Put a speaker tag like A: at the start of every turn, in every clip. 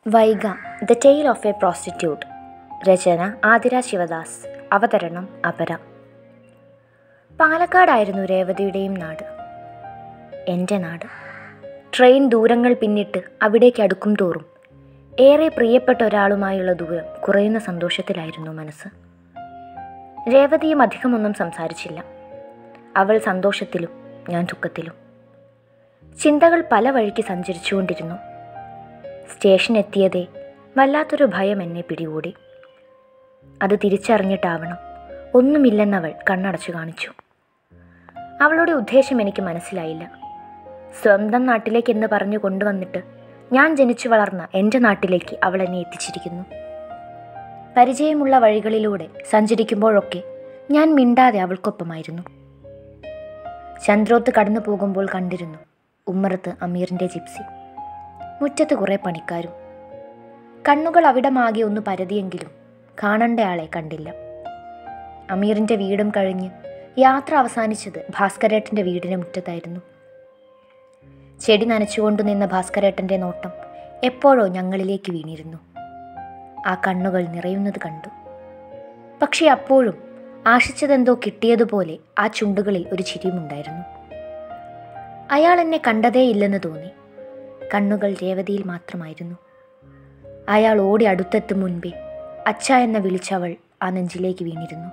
A: Vaiga the tale of a prostitute രചന ആതിര ശിവദാസ് അവതരണം അപര പാലക്കാടായിരുന്നു രേവതിയുടെയും നാട് എൻ്റെ നാട് ട്രെയിൻ ദൂരങ്ങൾ പിന്നിട്ട് അവിടേക്ക് അടുക്കും തോറും ഏറെ പ്രിയപ്പെട്ട ഒരാളുമായുള്ള ദൂരം കുറയുന്ന സന്തോഷത്തിലായിരുന്നു മനസ്സ് രേവതിയും അധികമൊന്നും സംസാരിച്ചില്ല അവൾ സന്തോഷത്തിലും ഞാൻ ദുഃഖത്തിലും ചിന്തകൾ പല വഴിക്ക് സഞ്ചരിച്ചുകൊണ്ടിരുന്നു സ്റ്റേഷൻ എത്തിയതേ വല്ലാത്തൊരു ഭയം എന്നെ പിടികൂടി അത് തിരിച്ചറിഞ്ഞിട്ടാവണം ഒന്നുമില്ലെന്നവൾ കണ്ണടച്ചു കാണിച്ചു അവളുടെ ഉദ്ദേശം എനിക്ക് മനസ്സിലായില്ല സ്വന്തം നാട്ടിലേക്ക് എന്ന് പറഞ്ഞു കൊണ്ടുവന്നിട്ട് ഞാൻ ജനിച്ചു വളർന്ന എൻ്റെ നാട്ടിലേക്ക് അവൾ എന്നെ എത്തിച്ചിരിക്കുന്നു പരിചയമുള്ള വഴികളിലൂടെ സഞ്ചരിക്കുമ്പോഴൊക്കെ ഞാൻ മിണ്ടാതെ അവൾക്കൊപ്പമായിരുന്നു ചന്ദ്രോത്ത് കടന്നു പോകുമ്പോൾ കണ്ടിരുന്നു ഉമ്മറത്ത് അമീറിൻ്റെ ജിപ്സി മുറ്റത്ത് കുറേ പണിക്കാരും കണ്ണുകൾ അവിടമാകെ ഒന്ന് പരതിയെങ്കിലും കാണേണ്ടയാളെ കണ്ടില്ല അമീറിൻ്റെ വീടും കഴിഞ്ഞ് യാത്ര അവസാനിച്ചത് ഭാസ്കരേട്ടൻ്റെ വീടിന് മുറ്റത്തായിരുന്നു ചെടി നനച്ചുകൊണ്ടു നിന്ന ഭാസ്കരേട്ടൻ്റെ നോട്ടം എപ്പോഴോ ഞങ്ങളിലേക്ക് വീണിരുന്നു ആ കണ്ണുകൾ നിറയുന്നത് കണ്ടു പക്ഷെ അപ്പോഴും ആശിച്ചതെന്തോ കിട്ടിയതുപോലെ ആ ചുണ്ടുകളിൽ ഒരു ചിരിയുമുണ്ടായിരുന്നു അയാൾ എന്നെ കണ്ടതേയില്ലെന്ന് തോന്നി കണ്ണുകൾ രേവതിയിൽ മാത്രമായിരുന്നു അയാൾ ഓടി അടുത്തെത്തും മുൻപേ അച്ഛ എന്ന വിളിച്ചവൾ ആ നെഞ്ചിലേക്ക് വീണിരുന്നു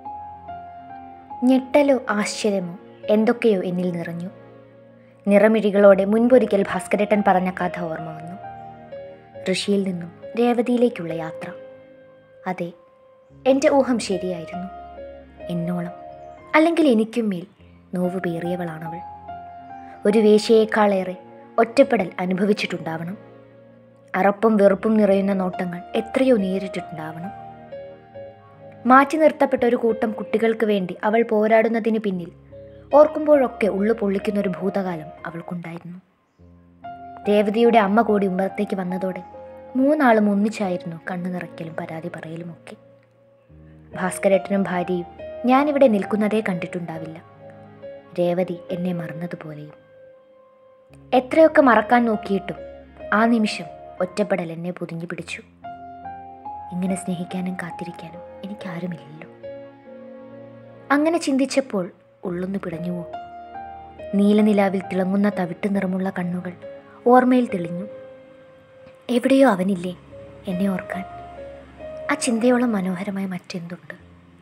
A: ഞെട്ടലോ ആശ്ചര്യമോ എന്തൊക്കെയോ എന്നിൽ നിറഞ്ഞു നിറമിഴികളോടെ മുൻപൊരിക്കൽ ഭാസ്കരേട്ടൻ പറഞ്ഞ കഥ ഓർമ്മ വന്നു ഋഷിയിൽ നിന്നും രേവതിയിലേക്കുള്ള യാത്ര അതെ എൻ്റെ ഊഹം ശരിയായിരുന്നു എന്നോളം അല്ലെങ്കിൽ എനിക്കും മേൽ നോവ് പേറിയവളാണവൾ ഒരു വേശ്യയേക്കാളേറെ ഒറ്റപ്പെടൽ അനുഭവിച്ചിട്ടുണ്ടാവണം അറപ്പും വെറുപ്പും നിറയുന്ന നോട്ടങ്ങൾ എത്രയോ നേരിട്ടിട്ടുണ്ടാവണം മാറ്റി നിർത്തപ്പെട്ട ഒരു കൂട്ടം കുട്ടികൾക്ക് വേണ്ടി അവൾ പോരാടുന്നതിന് പിന്നിൽ ഓർക്കുമ്പോഴൊക്കെ ഉള്ളു പൊള്ളിക്കുന്ന ഒരു ഭൂതകാലം അവൾക്കുണ്ടായിരുന്നു രേവതിയുടെ അമ്മ കൂടി ഉമ്മറത്തേക്ക് വന്നതോടെ മൂന്നാളും ഒന്നിച്ചായിരുന്നു കണ്ണു നിറയ്ക്കലും പരാതി പറയലുമൊക്കെ ഭാസ്കരേട്ടനും ഭാര്യയും ഞാനിവിടെ നിൽക്കുന്നതേ കണ്ടിട്ടുണ്ടാവില്ല രേവതി എന്നെ മറന്നതുപോലെയും എത്രയൊക്കെ മറക്കാൻ നോക്കിയിട്ടും ആ നിമിഷം ഒറ്റപ്പെടൽ എന്നെ പൊതിഞ്ഞു പിടിച്ചു ഇങ്ങനെ സ്നേഹിക്കാനും കാത്തിരിക്കാനും എനിക്കാരുമില്ലല്ലോ അങ്ങനെ ചിന്തിച്ചപ്പോൾ ഉള്ളൊന്ന് പിടഞ്ഞുവോ നീലനിലാവിൽ തിളങ്ങുന്ന തവിട്ട് നിറമുള്ള കണ്ണുകൾ ഓർമ്മയിൽ തെളിഞ്ഞു എവിടെയോ അവനില്ലേ എന്നെ ഓർക്കാൻ ആ ചിന്തയോളം മനോഹരമായ മറ്റെന്തുണ്ട്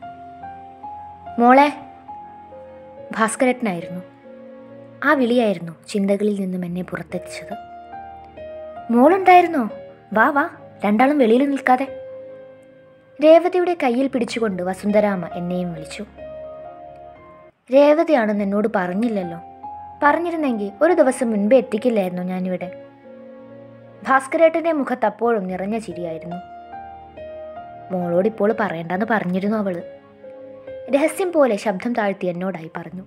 A: മോളെ ഭാസ്കരട്ടനായിരുന്നു ആ വിളിയായിരുന്നു ചിന്തകളിൽ നിന്നും എന്നെ പുറത്തെത്തിച്ചത് മോളുണ്ടായിരുന്നോ വാ വാ രണ്ടാളും വെളിയിൽ നിൽക്കാതെ രേവതിയുടെ കയ്യിൽ പിടിച്ചുകൊണ്ട് വസുന്ധരാമ എന്നെയും വിളിച്ചു രേവതിയാണെന്ന് എന്നോട് പറഞ്ഞില്ലല്ലോ പറഞ്ഞിരുന്നെങ്കിൽ ഒരു ദിവസം മുൻപേ എത്തിക്കില്ലായിരുന്നു ഞാനിവിടെ ഭാസ്കരേട്ടൻ്റെ മുഖത്ത് അപ്പോഴും നിറഞ്ഞ ചിരിയായിരുന്നു മോളോട് ഇപ്പോൾ പറയണ്ടെന്ന് പറഞ്ഞിരുന്നു അവള് രഹസ്യം പോലെ ശബ്ദം താഴ്ത്തി എന്നോടായി പറഞ്ഞു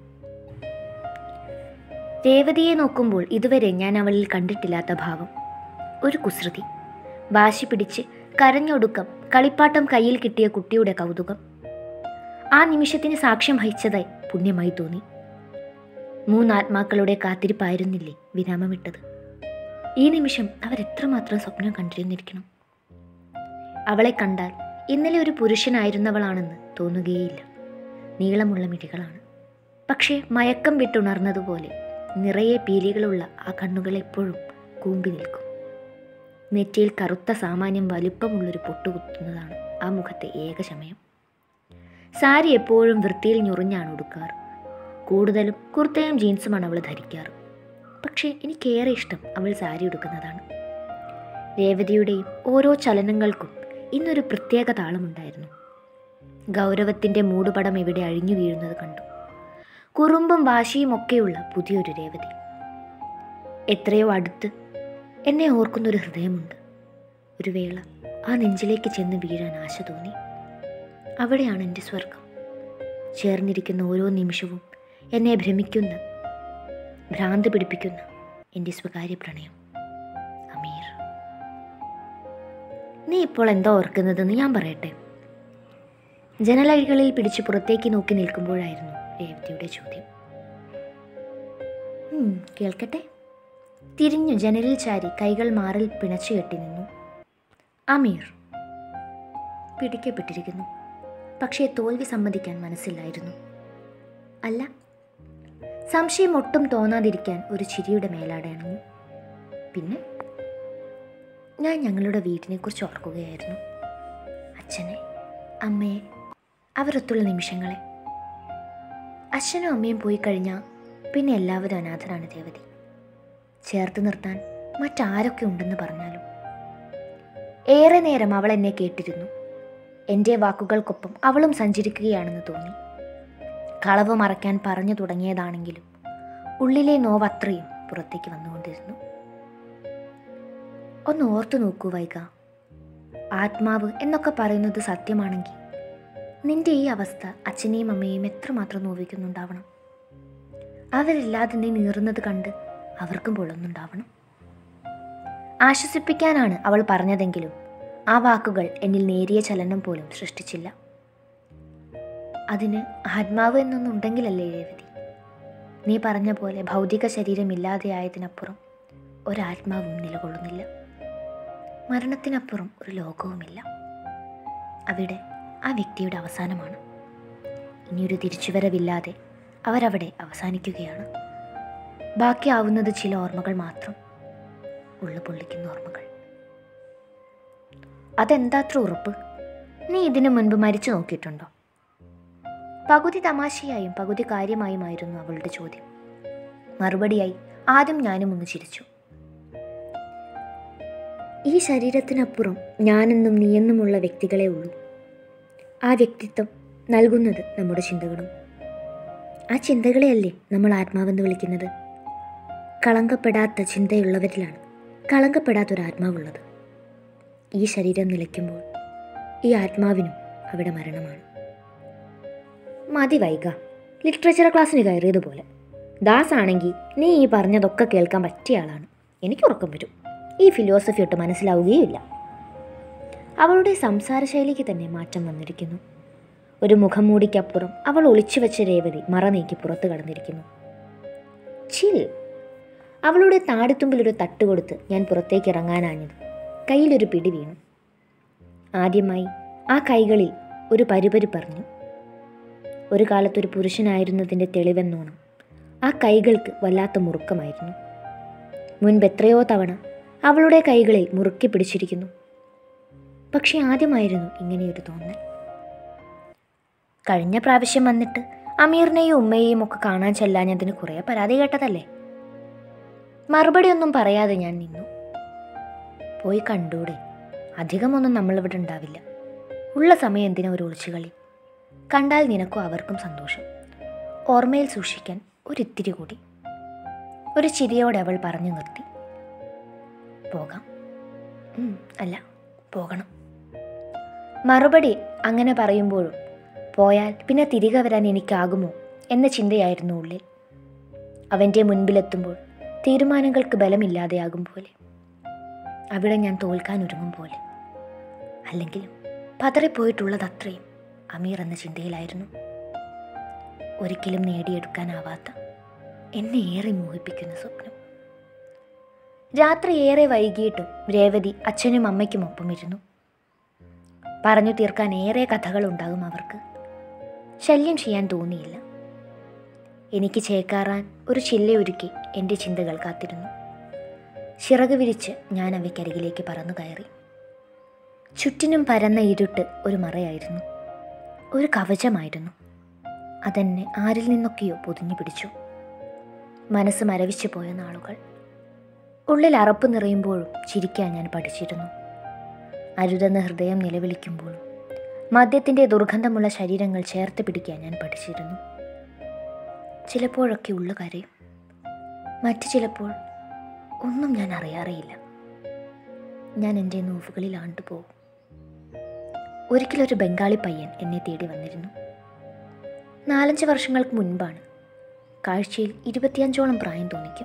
A: രേവതിയെ നോക്കുമ്പോൾ ഇതുവരെ ഞാൻ അവളിൽ കണ്ടിട്ടില്ലാത്ത ഭാവം ഒരു കുസൃതി വാശി പിടിച്ച് കരഞ്ഞൊടുക്കം കളിപ്പാട്ടം കയ്യിൽ കിട്ടിയ കുട്ടിയുടെ കൗതുകം ആ നിമിഷത്തിന് സാക്ഷ്യം വഹിച്ചതായി പുണ്യമായി തോന്നി മൂന്നാത്മാക്കളുടെ കാത്തിരിപ്പായിരുന്നില്ലേ വിരാമമിട്ടത് ഈ നിമിഷം അവരെത്രമാത്രം സ്വപ്നം കണ്ടിരുന്നിരിക്കണം അവളെ കണ്ടാൽ ഇന്നലെ ഒരു പുരുഷനായിരുന്നവളാണെന്ന് തോന്നുകയേയില്ല നീളമുള്ള മിഴികളാണ് പക്ഷേ മയക്കം വിട്ടുണർന്നതുപോലെ നിറയെ പീലികളുള്ള ആ കണ്ണുകൾ എപ്പോഴും കൂമ്പി നിൽക്കും നെറ്റിയിൽ കറുത്ത സാമാന്യം വലുപ്പമുള്ളൊരു പൊട്ടുകുത്തുന്നതാണ് ആ മുഖത്തെ ഏക ശമയം സാരി എപ്പോഴും വൃത്തിയിൽ ഞുറിഞ്ഞാണ് ഉടുക്കാറ് കൂടുതലും കുർത്തയും ജീൻസുമാണ് അവൾ ധരിക്കാറ് പക്ഷേ എനിക്കേറെ ഇഷ്ടം അവൾ സാരി ഉടുക്കുന്നതാണ് രേവതിയുടെയും ഓരോ ചലനങ്ങൾക്കും ഇന്നൊരു പ്രത്യേക താളമുണ്ടായിരുന്നു ഗൗരവത്തിൻ്റെ മൂടുപടം ഇവിടെ അഴിഞ്ഞു വീഴുന്നത് കണ്ടു കുറുമ്പും വാശിയും ഒക്കെയുള്ള പുതിയൊരു രേവതി എത്രയോ അടുത്ത് എന്നെ ഓർക്കുന്നൊരു ഹൃദയമുണ്ട് ഒരു വേള ആ നെഞ്ചിലേക്ക് ചെന്ന് വീഴാൻ ആശ തോന്നി അവിടെയാണ് എൻ്റെ സ്വർഗം ചേർന്നിരിക്കുന്ന ഓരോ നിമിഷവും എന്നെ ഭ്രമിക്കുന്ന ഭ്രാന്ത് പിടിപ്പിക്കുന്ന എൻ്റെ സ്വകാര്യ പ്രണയം അമീർ നീ ഇപ്പോൾ എന്താ ഓർക്കുന്നതെന്ന് ഞാൻ പറയട്ടെ ജനലഴികളിൽ പിടിച്ച് പുറത്തേക്ക് നോക്കി നിൽക്കുമ്പോഴായിരുന്നു രേവതിയുടെ ചോദ്യം "ഉം, കേൾക്കട്ടെ തിരിഞ്ഞു ജനലിൽ ചാരി കൈകൾ മാറിൽ പിണച്ചു കെട്ടി നിന്നു അമീർ പിടിക്കപ്പെട്ടിരിക്കുന്നു പക്ഷേ തോൽവി സമ്മതിക്കാൻ മനസ്സില്ലായിരുന്നു അല്ല സംശയം ഒട്ടും തോന്നാതിരിക്കാൻ ഒരു ചിരിയുടെ മേലാടെ അണഞ്ഞു പിന്നെ ഞാൻ ഞങ്ങളുടെ വീട്ടിനെക്കുറിച്ച് ഓർക്കുകയായിരുന്നു അച്ഛനെ അമ്മയെ അവരൊത്തുള്ള നിമിഷങ്ങളെ അച്ഛനും അമ്മയും പോയി കഴിഞ്ഞാൽ പിന്നെ എല്ലാവരും അനാഥരാണ് ദേവതി ചേർത്ത് നിർത്താൻ മറ്റാരൊക്കെ ഉണ്ടെന്ന് പറഞ്ഞാലും ഏറെ നേരം അവൾ എന്നെ കേട്ടിരുന്നു എൻ്റെ വാക്കുകൾക്കൊപ്പം അവളും സഞ്ചരിക്കുകയാണെന്ന് തോന്നി കളവ് മറയ്ക്കാൻ പറഞ്ഞു തുടങ്ങിയതാണെങ്കിലും ഉള്ളിലെ നോവ് അത്രയും പുറത്തേക്ക് വന്നുകൊണ്ടിരുന്നു ഒന്ന് ഓർത്തു നോക്കൂ വൈക ആത്മാവ് എന്നൊക്കെ പറയുന്നത് സത്യമാണെങ്കിൽ നിന്റെ ഈ അവസ്ഥ അച്ഛനെയും അമ്മയെയും എത്രമാത്രം നോവിക്കുന്നുണ്ടാവണം അവരില്ലാതെ നീ നീറുന്നത് കണ്ട് അവർക്കും പൊള്ളുന്നുണ്ടാവണം ആശ്വസിപ്പിക്കാനാണ് അവൾ പറഞ്ഞതെങ്കിലും ആ വാക്കുകൾ എന്നിൽ നേരിയ ചലനം പോലും സൃഷ്ടിച്ചില്ല അതിന് ആത്മാവ് എന്നൊന്നുണ്ടെങ്കിലല്ലേ രേവതി നീ പറഞ്ഞ പോലെ ഭൗതിക ശരീരം ഇല്ലാതെയായതിനപ്പുറം ഒരാത്മാവും നിലകൊള്ളുന്നില്ല മരണത്തിനപ്പുറം ഒരു ലോകവുമില്ല അവിടെ ആ വ്യക്തിയുടെ അവസാനമാണ് ഇനിയൊരു തിരിച്ചുവരവില്ലാതെ അവരവിടെ അവസാനിക്കുകയാണ് ബാക്കിയാവുന്നത് ചില ഓർമ്മകൾ മാത്രം ഉള്ളു പൊള്ളിക്കുന്ന ഓർമ്മകൾ അതെന്താത്ര ഉറപ്പ് നീ ഇതിനു മുൻപ് മരിച്ചു നോക്കിയിട്ടുണ്ടോ പകുതി തമാശയായും പകുതി കാര്യമായുമായിരുന്നു അവളുടെ ചോദ്യം മറുപടിയായി ആദ്യം ഞാനും ഒന്ന് ചിരിച്ചു ഈ ശരീരത്തിനപ്പുറം ഞാനെന്നും നീയെന്നുമുള്ള വ്യക്തികളെ ഉള്ളൂ ആ വ്യക്തിത്വം നൽകുന്നത് നമ്മുടെ ചിന്തകളും ആ ചിന്തകളെയല്ലേ നമ്മൾ ആത്മാവെന്ന് വിളിക്കുന്നത് കളങ്കപ്പെടാത്ത ചിന്തയുള്ളവരിലാണ് കളങ്കപ്പെടാത്തൊരു ആത്മാവുള്ളത് ഈ ശരീരം നിലയ്ക്കുമ്പോൾ ഈ ആത്മാവിനും അവിടെ മരണമാണ് മതി വൈക ലിറ്ററേച്ചർ ക്ലാസ്സിന് കയറിയതുപോലെ ദാസ് ആണെങ്കിൽ നീ ഈ പറഞ്ഞതൊക്കെ കേൾക്കാൻ പറ്റിയ ആളാണ് എനിക്ക് ഉറക്കം വരും ഈ ഫിലോസഫി ഒട്ട് മനസ്സിലാവുകയുമില്ല അവളുടെ സംസാര ശൈലിക്ക് തന്നെ മാറ്റം വന്നിരിക്കുന്നു ഒരു മുഖം മൂടിക്കപ്പുറം അവൾ ഒളിച്ചു വെച്ച രേവതി മറ നീക്കി പുറത്തു കടന്നിരിക്കുന്നു ചിൽ അവളുടെ താടിത്തുമ്പിലൊരു തട്ട് കൊടുത്ത് ഞാൻ പുറത്തേക്ക് ഇറങ്ങാനാഞ്ഞത് കയ്യിലൊരു പിടി വീണു ആദ്യമായി ആ കൈകളിൽ ഒരു പരിപരി പറഞ്ഞു ഒരു കാലത്തൊരു പുരുഷനായിരുന്നതിൻ്റെ തെളിവെന്നോണം ആ കൈകൾക്ക് വല്ലാത്ത മുറുക്കമായിരുന്നു മുൻപ് എത്രയോ തവണ അവളുടെ കൈകളിൽ മുറുക്കി പിടിച്ചിരിക്കുന്നു പക്ഷെ ആദ്യമായിരുന്നു ഇങ്ങനെയൊരു തോന്നൽ കഴിഞ്ഞ പ്രാവശ്യം വന്നിട്ട് അമീറിനെയും ഉമ്മയെയും ഒക്കെ കാണാൻ ചെല്ലാഞ്ഞതിന് കുറേ പരാതി കേട്ടതല്ലേ മറുപടിയൊന്നും പറയാതെ ഞാൻ നിന്നു പോയി കണ്ടൂടെ അധികമൊന്നും നമ്മളിവിടെ ഉണ്ടാവില്ല ഉള്ള സമയം എന്തിനാ ഒരു ഒളിച്ചുകളി കണ്ടാൽ നിനക്കും അവർക്കും സന്തോഷം ഓർമ്മയിൽ സൂക്ഷിക്കാൻ ഒരിത്തിരി കൂടി ഒരു ചിരിയോടെ അവൾ പറഞ്ഞു നിർത്തി പോകാം ഉം, അല്ല പോകണം മറുപടി അങ്ങനെ പറയുമ്പോഴും പോയാൽ പിന്നെ തിരികെ വരാൻ എനിക്കാകുമോ എന്ന ചിന്തയായിരുന്നു ഉള്ളിൽ അവൻ്റെ മുൻപിലെത്തുമ്പോൾ തീരുമാനങ്ങൾക്ക് ബലമില്ലാതെയാകും പോലെ അവിടെ ഞാൻ തോൽക്കാൻ ഒരുങ്ങും പോലെ അല്ലെങ്കിലും പതറിപ്പോയിട്ടുള്ളത് അത്രയും അമീർ എന്ന ചിന്തയിലായിരുന്നു ഒരിക്കലും നേടിയെടുക്കാനാവാത്ത എന്നെ ഏറെ മോഹിപ്പിക്കുന്ന സ്വപ്നം രാത്രി ഏറെ വൈകിയിട്ടും രേവതി അച്ഛനും അമ്മയ്ക്കും ഒപ്പമിരുന്നു പറഞ്ഞു തീർക്കാൻ ഏറെ കഥകളുണ്ടാകും അവർക്ക് ശല്യം ചെയ്യാൻ തോന്നിയില്ല എനിക്ക് ചേക്കാറാൻ ഒരു ചില്ലയൊരുക്കി എൻ്റെ ചിന്തകൾ കാത്തിരുന്നു ചിറക് വിരിച്ച് ഞാൻ അവയ്ക്കരികിലേക്ക് പറന്നു കയറി ചുറ്റിനും പരന്ന ഇരുട്ട് ഒരു മറയായിരുന്നു ഒരു കവചമായിരുന്നു അതെന്നെ ആരിൽ നിന്നൊക്കെയോ പൊതിഞ്ഞു പിടിച്ചു മനസ്സ് മരവിച്ചു പോയ നാളുകൾ ഉള്ളിൽ അറപ്പ് നിറയുമ്പോഴും ചിരിക്കാൻ ഞാൻ പഠിച്ചിരുന്നു അരുതെന്ന് ഹൃദയം നിലവിളിക്കുമ്പോഴും മദ്യത്തിൻ്റെ ദുർഗന്ധമുള്ള ശരീരങ്ങൾ ചേർത്ത് പിടിക്കാൻ ഞാൻ പഠിച്ചിരുന്നു ചിലപ്പോഴൊക്കെ ഉള്ളു കരയും മറ്റു ചിലപ്പോൾ ഒന്നും ഞാൻ അറിയാറേയില്ല ഞാൻ എൻ്റെ നോവുകളിൽ ആണ്ടുപോകും ഒരിക്കലൊരു ബംഗാളി പയ്യൻ എന്നെ തേടി വന്നിരുന്നു നാലഞ്ച് വർഷങ്ങൾക്ക് മുൻപാണ് കാഴ്ചയിൽ ഇരുപത്തിയഞ്ചോളം പ്രായം തോന്നിക്കും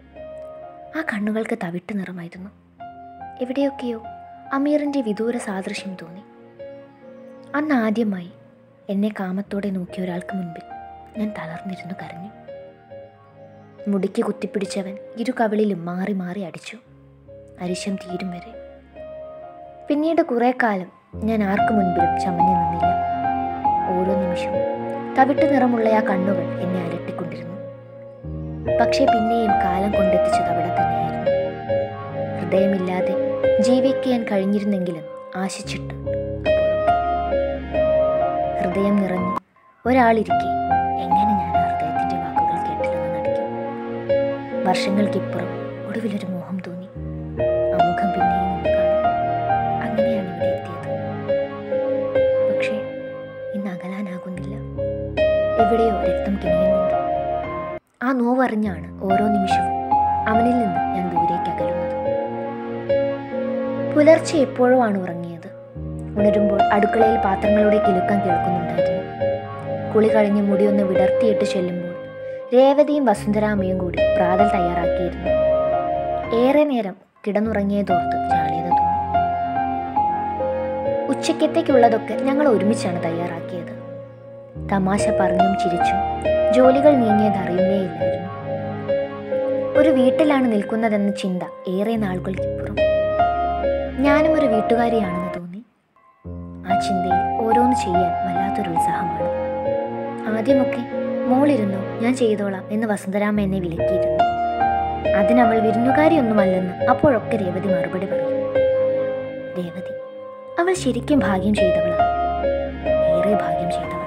A: ആ കണ്ണുകൾക്ക് തവിട്ട് നിറമായിരുന്നു എവിടെയൊക്കെയോ അമീറിൻ്റെ വിദൂര സാദൃശ്യം തോന്നി അന്ന് ആദ്യമായി എന്നെ കാമത്തോടെ നോക്കിയ ഒരാൾക്ക് മുൻപിൽ ഞാൻ തളർന്നിരുന്നു കരഞ്ഞു മുടിക്ക് കുത്തിപ്പിടിച്ചവൻ ഇരു കവിളിലും മാറി മാറി അടിച്ചു അരിശം തീരും വരെ പിന്നീട് കുറേ കാലം ഞാൻ ആർക്കു മുൻപിലും ചമഞ്ഞു നിന്നില്ല ഓരോ നിമിഷവും തവിട്ടു നിറമുള്ള ആ കണ്ണുകൾ എന്നെ അലട്ടിക്കൊണ്ടിരുന്നു പക്ഷേ പിന്നെയും കാലം കൊണ്ടെത്തിച്ചത് അവിടെ തന്നെയായിരുന്നു ഹൃദയമില്ലാതെ ജീവിക്കാൻ കഴിഞ്ഞിരുന്നെങ്കിലും ആശിച്ചിട്ട് അപ്പോഴൊക്കെ ഹൃദയം നിറഞ്ഞ് ഒരാളിരിക്കെ എങ്ങനെ ഞാൻ ആ ഹൃദയത്തിൻ്റെ വാക്കുകൾ കേട്ടില്ലെന്ന് നടിക്കും വർഷങ്ങൾക്കിപ്പുറം ഒടുവിലൊരു മോഹം തോന്നി ആ മുഖം പിന്നെയും ഒന്ന് കാണാൻ അങ്ങനെയാണ് ഇവിടെ എത്തിയത് പക്ഷേ ഇന്ന് അകലാനാകുന്നില്ല എവിടെയോ രക്തം കിണിയുന്നുണ്ട് ആ നോവറിഞ്ഞാണ് ഓരോ നിമിഷവും അവനിൽ നിന്ന് ഞാൻ ദൂരേക്ക് അകലുന്നത് പുലർച്ചെ എപ്പോഴോ ആണ് ഉറങ്ങിയത് ഉണരുമ്പോൾ അടുക്കളയിൽ പാത്രങ്ങളുടെ കിലുക്കം കേൾക്കുന്നുണ്ടായിരുന്നു കുളി കഴിഞ്ഞ് മുടിയൊന്ന് വിടർത്തിയിട്ട് ചെല്ലുമ്പോൾ രേവതിയും വസുന്ധരാമയും കൂടി പ്രാതൽ തയ്യാറാക്കിയിരുന്നു ഏറെ നേരം കിടന്നുറങ്ങിയതോർത്ത് ജാള്യത തോന്നി ഉച്ചക്കത്തേക്കുള്ളതൊക്കെ ഞങ്ങൾ ഒരുമിച്ചാണ് തയ്യാറാക്കിയത് തമാശ പറഞ്ഞും ചിരിച്ചും ജോലികൾ നീങ്ങിയത് അറിയുന്നേയില്ലായിരുന്നു ഒരു വീട്ടിലാണ് നിൽക്കുന്നതെന്ന ചിന്ത ഏറെ നാളുകൾക്കിപ്പുറം ഞാനും ഒരു വീട്ടുകാരിയാണെന്ന് തോന്നി ആ ചിന്തയിൽ ഓരോന്ന് ചെയ്യാൻ വല്ലാത്തൊരു ഉത്സാഹമാണ് ആദ്യമൊക്കെ മോളിരുന്നു ഞാൻ ചെയ്തോളാം എന്ന് വസുന്ധരാമ എന്നെ വിലക്കിയിരുന്നു അതിനവൾ വിരുന്നുകാരിയൊന്നുമല്ലെന്ന് അപ്പോഴൊക്കെ രേവതി മറുപടി പറയും രേവതി അവൾ ശരിക്കും ഭാഗ്യം ചെയ്തവളാണ് ഏറെ ഭാഗ്യം ചെയ്തവൾ